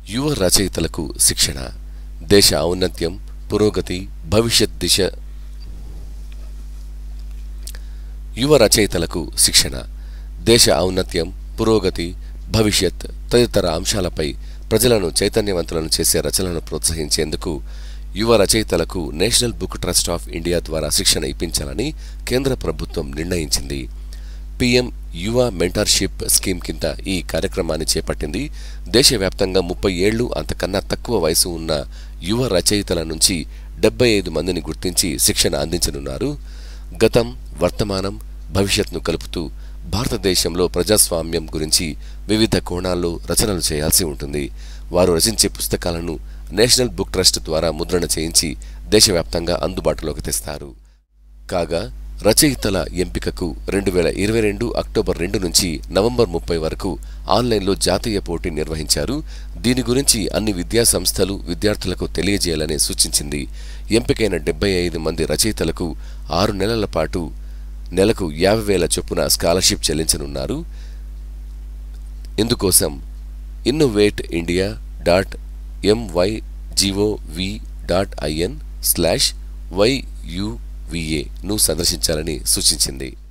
యువ రచయితలకు శిక్షణ దేశ ఔన్నత్యం పురోగతి భవిష్యత్ దిశ యువ రచయితలకు శిక్షణ దేశ ఔన్నత్యం పురోగతి భవిష్యత్ తదితర అంశాలపై ప్రజలను చైతన్యవంతులను చేసే రచనలను ప్రోత్సహించేందుకు యువ రచయితలకు national book trust of India ద్వారా శిక్షణ ఇప్పించాలని కేంద్ర ప్రభుత్వం నిర్ణయించింది పీఎం యువ మెంటర్షిప్ స్కీమ్ కింద ఈ కార్యక్రమాన్ని చేపట్టింది దేశవ్యాప్తంగా ముప్పై ఏళ్లు అంతకన్నా తక్కువ వయసు ఉన్న యువ రచయితల నుంచి డెబ్బై ఐదు మందిని గుర్తించి శిక్షణ అందించనున్నారు గతం వర్తమానం భవిష్యత్ను కలుపుతూ భారతదేశంలో ప్రజాస్వామ్యం గురించి వివిధ కోణాల్లో రచనలు చేయాల్సి ఉంటుంది వారు రచించే పుస్తకాలను నేషనల్ బుక్ ట్రస్ట్ ద్వారా ముద్రణ చేయించి దేశవ్యాప్తంగా అందుబాటులోకి తెస్తారు కాగా రచయితల ఎంపికకు రెండు వేల ఇరవై రెండు అక్టోబర్ రెండు నుంచి నవంబర్ ముప్పై వరకు ఆన్లైన్లో జాతీయ పోటీ నిర్వహించారు దీని గురించి అన్ని విద్యా సంస్థలు విద్యార్థులకు తెలియజేయాలని సూచించింది ఎంపికైన డెబ్బై ఐదు మంది రచయితలకు ఆరు నెలల పాటు నెలకు యాభై వేల చొప్పున స్కాలర్షిప్ చెల్లించనున్నారు ఇందుకోసం innovate India dot M Y G O V dot I N slash Y U V A ను సందర్శించాలని సూచించింది